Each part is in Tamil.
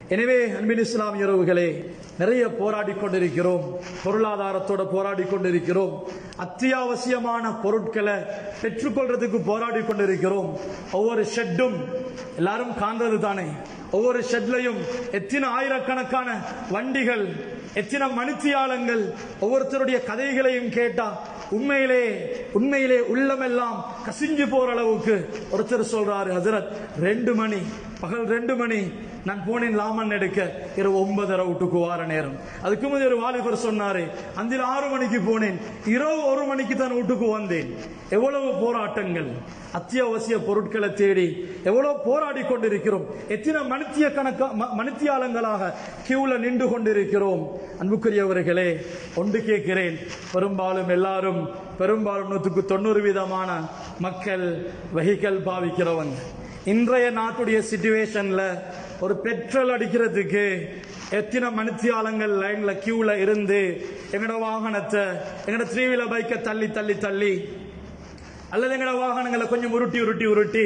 எனவே அன்பின் இஸ்லாமிய உறவுகளே நிறைய போராடி கொண்டிருக்கிறோம் பொருளாதாரத்தோட போராடி கொண்டிருக்கிறோம் அத்தியாவசியமான பொருட்களை பெற்றுக்கொள்றதுக்கு போராடி கொண்டிருக்கிறோம் ஒவ்வொரு ஷெட்டும் எல்லாரும் காண்றது தானே ஒவ்வொரு ஷெட்லையும் எத்தனை ஆயிரக்கணக்கான வண்டிகள் எத்தனை மணித்தியாலங்கள் ஒவ்வொருத்தருடைய கதைகளையும் கேட்டா உண்மையிலே உண்மையிலே உள்ளமெல்லாம் கசிஞ்சு போற அளவுக்கு ஒருத்தர் சொல்றாரு ஹசரத் ரெண்டு மணி பகல் ரெண்டு மணி நான் போனேன் லாமன் எடுக்க இரவு ஒன்பதரை விட்டுக்கு வார நேரம் அதுக்கு முதல் ஒரு வாலிபர் சொன்னாரு அந்த ஆறு மணிக்கு போனேன் இரவு ஒரு மணிக்கு தான் வீட்டுக்கு வந்தேன் எவ்வளவு போராட்டங்கள் அத்தியாவசிய பொருட்களை தேடி எவ்வளவு போராடி கொண்டிருக்கிறோம் எத்தனை மணித்திய கணக்கா ம- மணித்தியாலங்களாக கியூல நின்று கொண்டிருக்கிறோம் அன்புக்குரியவர்களே ஒன்று கேட்கிறேன் பெரும்பாலும் எல்லாரும் பெரும்பாலும் நூற்றுக்கு தொண்ணூறு விதமான மக்கள் வெஹிக்கல் பாவிக்கிறவங்க இன்றைய நாட்டுடைய சிச்சுவேஷன்ல ஒரு பெட்ரோல் அடிக்கிறதுக்கு எத்தனை மணித்தியாலங்கள் லைன்ல கியூல இருந்து எங்கட வாகனத்தை எங்கட த்ரீ வீலர் பைக்கை தள்ளி தள்ளி தள்ளி அல்லது எங்கட வாகனங்களை கொஞ்சம் உருட்டி உருட்டி உருட்டி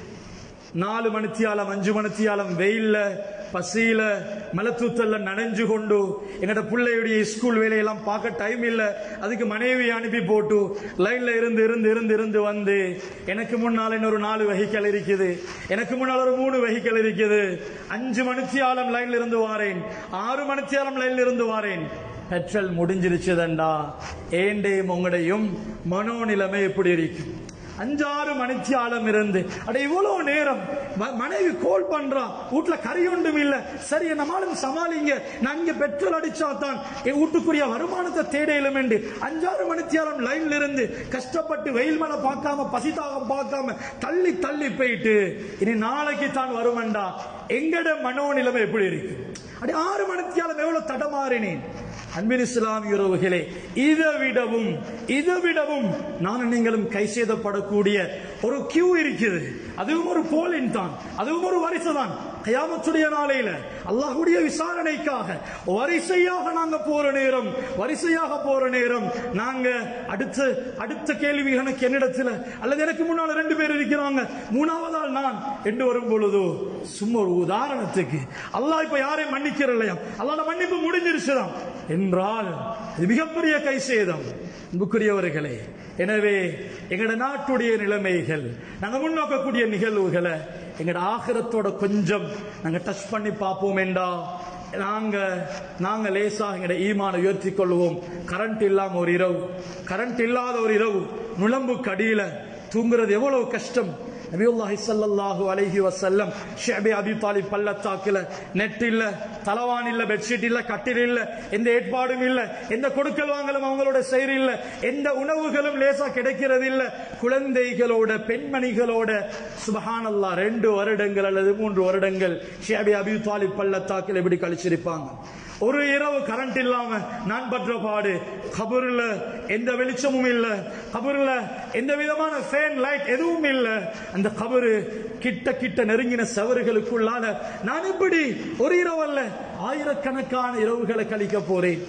நாலு மணித்தியாலம் அஞ்சு மணித்தியாலம் வெயில்ல பசியில மலத்தூத்தல்ல நனைஞ்சு கொண்டு எங்கட பிள்ளையுடைய ஸ்கூல் வேலையெல்லாம் பார்க்க டைம் இல்ல அதுக்கு மனைவி அனுப்பி போட்டு லைன்ல இருந்து இருந்து இருந்து இருந்து வந்து எனக்கு முன்னால் இன்னொரு நாலு வெஹிக்கல் இருக்குது எனக்கு முன்னால் ஒரு மூணு வெஹிக்கல் இருக்குது அஞ்சு மணித்தியாலம் லைன்ல இருந்து வாரேன் ஆறு மணித்தியாலம் லைன்ல இருந்து வாரேன் பெட்ரோல் முடிஞ்சிருச்சுதண்டா ஏண்டையும் உங்களையும் மனோநிலைமை எப்படி இருக்கும் அஞ்சாறு மணித்தியாலம் இருந்து அட இவ்வளவு நேரம் ம- மனைவி கோல் பண்றா வீட்டுல கறி ஒன்றும் இல்ல சரி நம்மளும் சமாளிங்க நான் இங்க பெட்ரோல் அடிச்சா தான் என் வீட்டுக்குரிய வருமானத்தை தேடையிலும் என்று அஞ்சாறு மணித்தியாலம் லைன்ல இருந்து கஷ்டப்பட்டு வெயில் மழை பார்க்காம பசிதாகம் பார்க்காம தள்ளி தள்ளி போயிட்டு இனி நாளைக்கு தான் வருமெண்டா எங்கட மனோநிலைமை எப்படி இருக்கு அடி ஆறு மணித்தியாலம் எவ்வளவு தடமாறினேன் அன்பின் இஸ்லாமிய உறவுகளே இதை விடவும் இதை விடவும் நானும் நீங்களும் கை செய்தப்படக்கூடிய ஒரு கியூ இருக்குது அதுவும் ஒரு போலின் தான் அதுவும் ஒரு வரிசை தான் கயாமத்துடைய நாளையில அல்லாஹ்வுடைய விசாரணைக்காக வரிசையாக நாங்க போற நேரம் வரிசையாக போற நேரம் நாங்க அடுத்த அடுத்த கேள்வி எனக்கு என்னிடத்துல அல்லது எனக்கு முன்னால ரெண்டு பேர் இருக்கிறாங்க மூணாவதால் நான் என்று வரும் பொழுதோ சும்மா ஒரு உதாரணத்துக்கு அல்லாஹ் இப்ப யாரையும் மன்னிக்கிற இல்லையா அல்லாஹ் மன்னிப்பு முடிஞ்சிருச்சுதான் என்றால் இது மிகப்பெரிய கை சேதம் அன்புக்குரியவர்களே எனவே எங்கட நாட்டுடைய நிலைமைகள் நாங்க முன்னோக்கக்கூடிய நிகழ்வுகளை எங்கட ஆகிரத்தோட கொஞ்சம் நாங்க டச் பண்ணி பார்ப்போம் என்றா நாங்க நாங்க லேசா எங்கட ஈமான உயர்த்தி கொள்வோம் கரண்ட் இல்லாம ஒரு இரவு கரண்ட் இல்லாத ஒரு இரவு நுழம்புக்கு அடியில தூங்குறது எவ்வளவு கஷ்டம் நபியுல்லாஹி ஸல்லல்லாஹு அலைஹி வஸல்லம் ஷிஅபி அபி தாலிப் பள்ளத்தாக்குல நெட் இல்ல தலவான் இல்ல பெட்ஷீட் இல்ல கட்டில் இல்ல எந்த ஏற்பாடும் இல்ல எந்த கொடுக்கல் வாங்கலும் அவங்களோட செயல் இல்ல எந்த உணவுகளும் லேசா கிடைக்கிறது இல்ல குழந்தைகளோட பெண்மணிகளோட சுபஹானல்லாஹ் ரெண்டு வருடங்கள் அல்லது மூன்று வருடங்கள் ஷிஅபி அபி தாலிப் பள்ளத்தாக்கில் எப்படி கழிச்சிருப்பாங்க ஒரு இரவு கரண்ட் இல்லாம நான் பற்ற பாடு கபூர்ல எந்த வெளிச்சமும் இல்ல கபூர்ல எந்த விதமான ஃபேன் லைட் எதுவும் இல்ல அந்த கபரு கிட்ட கிட்ட நெருங்கின சவறுகளுக்குள்ளால நான் இப்படி ஒரு இரவு அல்ல ஆயிரக்கணக்கான இரவுகளை கழிக்க போறேன்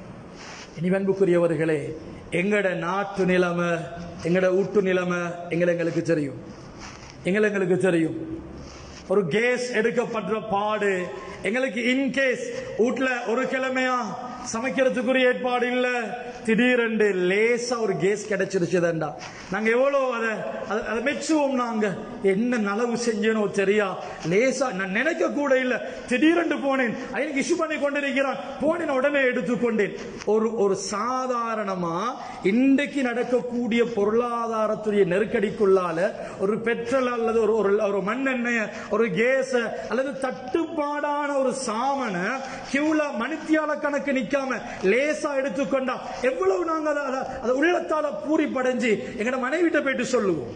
இனி அன்புக்குரியவர்களே எங்கட நாட்டு நிலைமை எங்கட ஊட்டு நிலைமை எங்களை எங்களுக்கு தெரியும் எங்களை எங்களுக்கு தெரியும் ஒரு கேஸ் எடுக்கப்படுற பாடு எங்களுக்கு இன்கேஸ் வீட்ல ஒரு கிழமையா சமைக்கிறதுக்குரிய ஏற்பாடு இல்ல திடீரென்று லேசா ஒரு கேஸ் கிடைச்சிருச்சுதண்டா நாங்க எவ்வளவு அதை அதை- அதை மெச்சுவோம் நாங்க என்ன நலவு செஞ்சேனோ தெரியா லேசா நான் நினைக்க கூட இல்ல திடீரென்று போனேன் எனக்கு இஷ்யூ பண்ணி கொண்டிருக்கிறான் போனேன் உடனே எடுத்துக்கொண்டேன் ஒரு ஒரு சாதாரணமா இன்றைக்கு நடக்கக்கூடிய பொருளாதாரத்துடைய நெருக்கடிக்குள்ளால ஒரு பெட்ரோல் அல்லது ஒரு ஒரு ஒரு மண்ணெண்ணெய ஒரு கேஸ அல்லது தட்டுப்பாடான ஒரு சாமன கியூல மணித்தியால கணக்கு நிக்காம லேசா எடுத்துக்கொண்டா எவ்வளவு நாங்க அதை- அதை அதை உள்ளத்தால பூரி படைஞ்சு எங்கட மனைவிட்ட போயிட்டு சொல்லுவோம்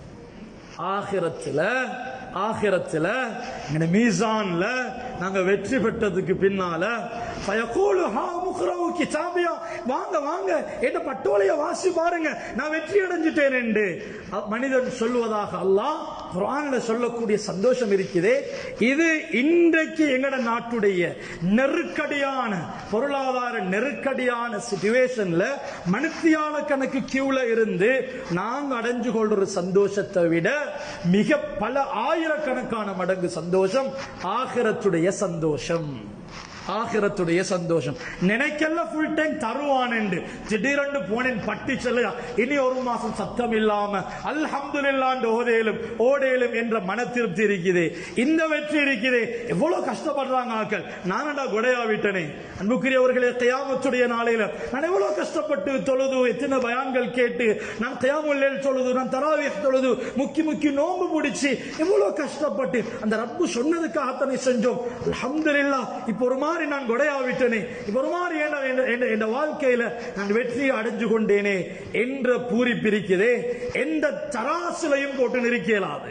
ஆகிரத்துல ஆகிரத்துல எங்க மீசான்ல நாங்க வெற்றி பெற்றதுக்கு பின்னால ஃபயகூலு ஹா முக்ரவு கிதாபியா வாங்க வாங்க என்ன பட்டோலைய வாசி பாருங்க நான் வெற்றி அடைஞ்சிட்டேன் என்று அ- மனிதன் சொல்வதாக அல்லாஹ் குர்ஆன்ல சொல்லக்கூடிய சந்தோஷம் இருக்குதே இது இன்றைக்கு எங்கட நாட்டுடைய நெருக்கடியான பொருளாதார நெருக்கடியான சிச்சுவேஷன்ல மணித்தியால கணக்கு கியூல இருந்து நாங்க அடைஞ்சு கொள்ற சந்தோஷத்தை விட மிக பல ஆயிரம் ஆயிரக்கணக்கான மடங்கு சந்தோஷம் ஆகிரத்துடைய சந்தோஷம் ஆகிரத்துடைய சந்தோஷம் நினைக்கல ஃபுல் டைம் தருவான் என்று திடீரென்று போனேன் பட்டி செல்ல இனி ஒரு மாசம் சத்தம் இல்லாம அல்ஹம்துலில்லாண்டு ஓதேலும் ஓடேலும் என்ற மன திருப்தி இருக்குது இந்த வெற்றி இருக்குது எவ்வளவு கஷ்டப்படுறாங்க ஆக்கள் நானடா கொடையா விட்டனே அன்புக்குரியவர்களே கயாமத்துடைய நாளையில நான் எவ்வளவு கஷ்டப்பட்டு தொழுது எத்தனை பயான்கள் கேட்டு நான் கயாமுல்லேல் தொழுது நான் தராவி தொழுது முக்கி முக்கி நோம்பு முடிச்சு எவ்வளவு கஷ்டப்பட்டு அந்த ரப்பு சொன்னதுக்காகத்தானே செஞ்சோம் அல்ஹம்துலில்லாஹ் இப்போ ஒரு மாதிரி நான் கொடையாவிட்டனே இப்போ ஒரு மாதிரி என்ன- என்ன- என்ன- என் வாழ்க்கையில நான் வெற்றி அடைஞ்சு கொண்டேனே என்ற பூரிப்பிருக்கிறதே எந்த தராசிலையும் போட்டு நிற்கலாது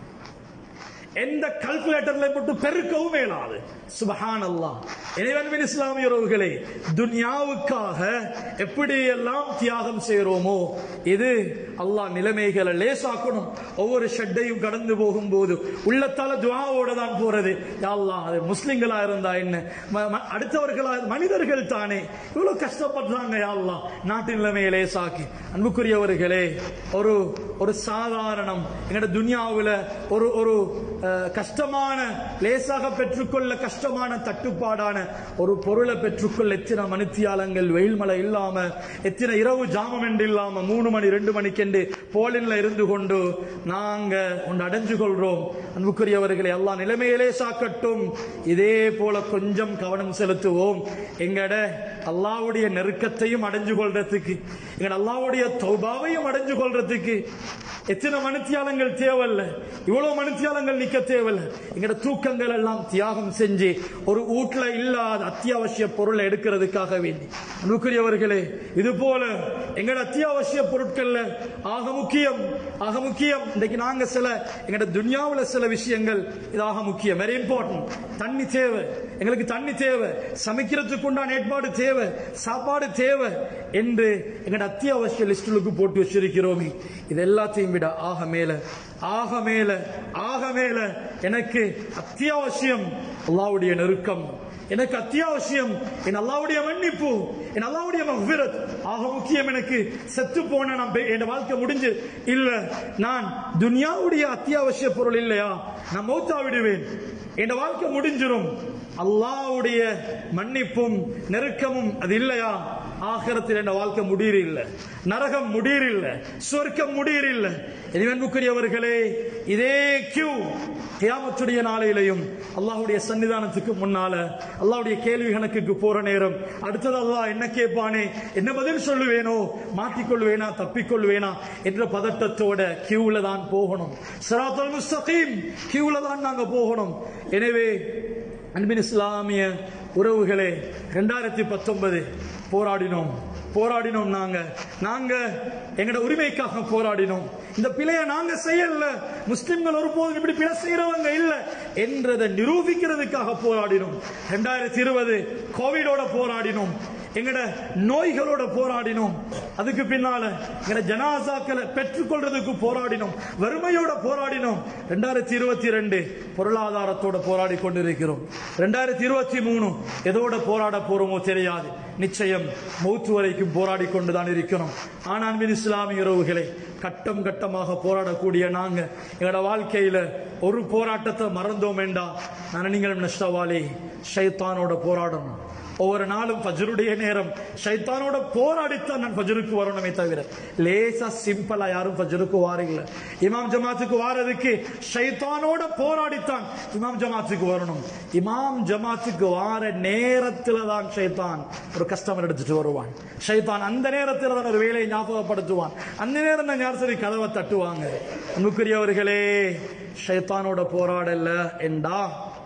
எந்த கல்குலேட்டர்ல போட்டு பெருக்கவும் மேலாது சுபஹான் அல்லாஹ் இறைவன்பின் இஸ்லாமிய உறவுகளே துன்யாவுக்காக எப்படியெல்லாம் தியாகம் செய்கிறோமோ இது அல்லாஹ் நிலைமைகளை லேசாக்கணும் ஒவ்வொரு ஷெட்டையும் கடந்து போகும்போது உள்ளத்தால துவாவோட தான் போறது யா அல்லாஹ் அது முஸ்லிம்களா இருந்தா என்ன ம- ம- அடுத்தவர்களா மனிதர்கள் தானே இவ்வளவு கஷ்டப்படுறாங்க யா அல்லாஹ் நாட்டு நிலைமையை லேசாக்கி அன்புக்குரியவர்களே ஒரு ஒரு சாதாரணம் எங்கட துன்யாவுல ஒரு ஒரு அஹ், கஷ்டமான லேசாக பெற்றுக்கொள்ள கஷ்டமான தட்டுப்பாடான ஒரு பொருளை பெற்றுக்கொள்ள எத்தனை மணித்தியாலங்கள் வெயில் மழை இல்லாம எத்தனை இரவு ஜாமம் என்று இல்லாம மூணு மணி ரெண்டு மணிக்கெண்டு போலின்ல இருந்து கொண்டு நாங்க ஒன்று அடைஞ்சு கொள்றோம் அன்புக்குரியவர்களை எல்லாம் நிலைமையிலே சாக்கட்டும் இதே போல கொஞ்சம் கவனம் செலுத்துவோம் எங்கட அல்லாவுடைய நெருக்கத்தையும் அடைஞ்சு கொள்றதுக்கு எங்கட அல்லாவுடைய தௌபாவையும் அடைஞ்சு கொள்றதுக்கு எத்தனை மணித்தியாலங்கள் தேவையில்ல இவ்வளவு மணித்தியாலங்கள் நிக்க தேவையில்ல எங்கட தூக்கங்கள் எல்லாம் தியாகம் செஞ்சு ஒரு வீட்டுல இல்லாத அத்தியாவசிய பொருளை எடுக்கிறதுக்காக வேண்டி அன்புக்குரியவர்களே இது போல எங்கட அத்தியாவசிய பொருட்கள்ல ஆக முக்கியம் ஆக முக்கியம் இன்னைக்கு நாங்க சில எங்கட துன்யாவுல சில விஷயங்கள் இது ஆக முக்கியம் வெரி இம்பார்ட்டன்ட் தண்ணி தேவை எங்களுக்கு தண்ணி தேவை சமைக்கிறதுக்கு உண்டான ஏற்பாடு தேவை சாப்பாடு தேவை என்று எங்கட அத்தியாவசிய லிஸ்டுகளுக்கு போட்டு வச்சிருக்கிறோமே இது எல்லாத்தையும் விட ஆக மேல ஆக மேல ஆக மேல எனக்கு அத்தியாவசியம் அல்லாவுடைய நெருக்கம் எனக்கு அத்தியாவசியம் என் அல்லாவுடைய மன்னிப்பு என் அல்லாவுடைய மஃபிரத் ஆக முக்கியம் எனக்கு செத்து போன நான் பெ- என் வாழ்க்கை முடிஞ்சு இல்ல நான் துனியாவுடைய அத்தியாவசிய பொருள் இல்லையா நான் மௌத்தா விடுவேன் என் வாழ்க்கை முடிஞ்சிரும் அல்லாவுடைய மன்னிப்பும் நெருக்கமும் அது இல்லையா ஆகரத்தில் என் வாழ்க்கை முடியற இல்ல நரகம் முடியற இல்ல சொர்க்கம் முடியற இல்ல அன்புக்குரியவர்களே இதே கியூ கியாமத்துடைய நாளையிலையும் அல்லாஹ்வுடைய சன்னிதானத்துக்கு முன்னால அல்லாஹ்வுடைய கேள்வி கணக்குக்கு போற நேரம் அடுத்தது அல்லாஹ் என்ன கேட்பானே என்ன பதில் சொல்லுவேனோ மாட்டிக்கொள்வேனா தப்பிக்கொள்வேனா என்ற பதட்டத்தோட கியூல தான் போகணும் சிராத்துல் முஸ்தகீம் கியூல தான் நாங்க போகணும் எனவே அன்பின் இஸ்லாமிய உறவுகளே ரெண்டாயிரத்தி பத்தொன்பது போராடினோம் போராடினோம் நாங்க நாங்க எங்கட உரிமைக்காக போராடினோம் இந்த பிழைய நாங்க செய்யல முஸ்லிம்கள் ஒருபோதும் இப்படி பிழை செய்யறவங்க இல்ல என்றதை நிரூபிக்கிறதுக்காக போராடினோம் ரெண்டாயிரத்தி இருபது கோவிடோட போராடினோம் எங்கட நோய்களோட போராடினோம் அதுக்கு பின்னால எங்கட ஜனாசாக்களை பெற்றுக்கொள்றதுக்கு போராடினோம் வறுமையோட போராடினோம் ரெண்டாயிரத்தி இருபத்தி ரெண்டு பொருளாதாரத்தோட போராடி கொண்டிருக்கிறோம் ரெண்டாயிரத்தி இருபத்தி மூணு எதோட போராட போறோமோ தெரியாது நிச்சயம் மௌத்து வரைக்கும் போராடி கொண்டுதான் இருக்கிறோம் ஆனால் அன்பின் இஸ்லாமிய உறவுகளை கட்டம் கட்டமாக போராடக்கூடிய நாங்க எங்களோட வாழ்க்கையில ஒரு போராட்டத்தை மறந்தோம் வேண்டாம் நான் நீங்கள் நஷ்டவாளி ஷைத்தானோட போராடணும் ஒவ்வொரு நாளும் ஃபஜ்ருடைய நேரம் ஷைத்தானோட போராடித்தான் நான் ஃபஜ்ருக்கு வரணுமே தவிர லேசா சிம்பிளா யாரும் ஃபஜ்ருக்கு வாரீங்கள இமாம் ஜமாத்துக்கு வாரதுக்கு ஷைத்தானோட போராடித்தான் இமாம் ஜமாத்துக்கு வரணும் இமாம் ஜமாத்துக்கு வார நேரத்துல தான் ஷைத்தான் ஒரு கஸ்டமர் எடுத்துட்டு வருவான் ஷைத்தான் அந்த நேரத்தில் தான் ஒரு வேலையை ஞாபகப்படுத்துவான் அந்த நேரம் தான் யார் சரி கதவை தட்டுவாங்க அன்புக்குரியவர்களே ஷைத்தானோட போராடல என்றா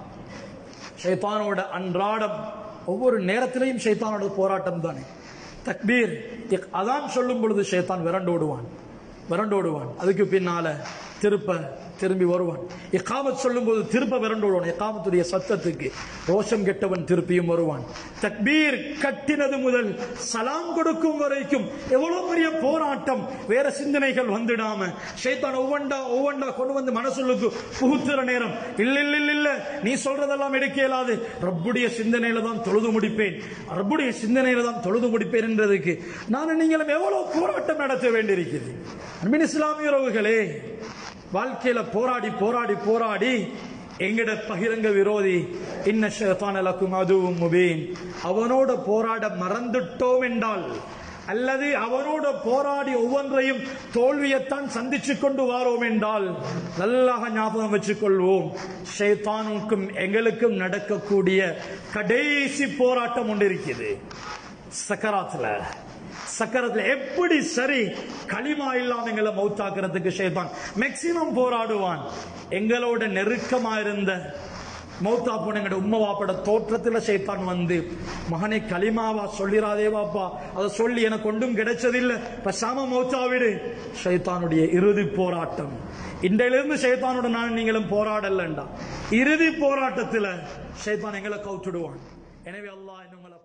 ஷைத்தானோட அன்றாடம் ஒவ்வொரு நேரத்திலையும் ஷைத்தானோட போராட்டம் தானே தக்பீர் இக் அதான் சொல்லும் பொழுது ஷைத்தான் விரண்டோடுவான் விரண்டோடுவான் அதுக்கு பின்னால திருப்ப திரும்பி வருவான் இக்காமத் சொல்லும் போது திருப்ப விரண்டோடுவான் இக்காமத்துடைய சத்தத்துக்கு ரோஷம் கெட்டவன் திருப்பியும் வருவான் தக்பீர் கட்டினது முதல் சலாம் கொடுக்கும் வரைக்கும் எவ்வளவு பெரிய போராட்டம் வேற சிந்தனைகள் வந்துடாம ஷைத்தான் ஒவ்வொண்டா ஒவ்வொண்டா கொண்டு வந்து மனசுக்கு புகுத்துற நேரம் இல்ல இல்ல இல்ல இல்ல நீ சொல்றதெல்லாம் எடுக்க இயலாது ரப்புடைய சிந்தனையில தான் தொழுது முடிப்பேன் ரப்புடைய சிந்தனையில தான் தொழுது முடிப்பேன் என்றதுக்கு நான் நீங்களும் எவ்வளவு போராட்டம் நடத்த வேண்டியிருக்குது அன்பின் இஸ்லாமிய உறவுகளே வாழ்க்கையில போராடி போராடி போராடி எங்கட பகிரங்க விரோதி இன்ன ஷைத்தான லக்கும் அதுவும் முபீன் அவனோட போராட மறந்துட்டோம் என்றால் அல்லது அவனோட போராடி ஒவ்வொன்றையும் தோல்வியைத்தான் சந்திச்சு கொண்டு வாரோம் என்றால் நல்லாக ஞாபகம் வச்சுக் கொள்வோம் ஷைத்தானுக்கும் எங்களுக்கும் நடக்கக்கூடிய கடைசி போராட்டம் ஒன்று இருக்குது சக்கராத்துல சக்கரத்துல எப்படி சரி களிமா இல்லாம எங்களை மௌத்தாக்குறதுக்கு ஷைத்தான் மேக்சிமம் போராடுவான் எங்களோட நெருக்கமா இருந்த மௌத்தா போன எங்களோட உம்மா வாப்பட தோற்றத்துல ஷைத்தான் வந்து மகனை களிமாவா சொல்லிராதே வாப்பா அதை சொல்லி எனக்கு ஒன்றும் கிடைச்சதில்லை பசாம மௌத்தா விடு ஷைத்தானுடைய இறுதி போராட்டம் இன்றையிலிருந்து ஷைத்தானோட நான் நீங்களும் போராடலண்டா இறுதி போராட்டத்துல ஷைத்தான் எங்களை கவுத்துடுவான் எனவே அல்லாஹ் இன்னும் உங்களை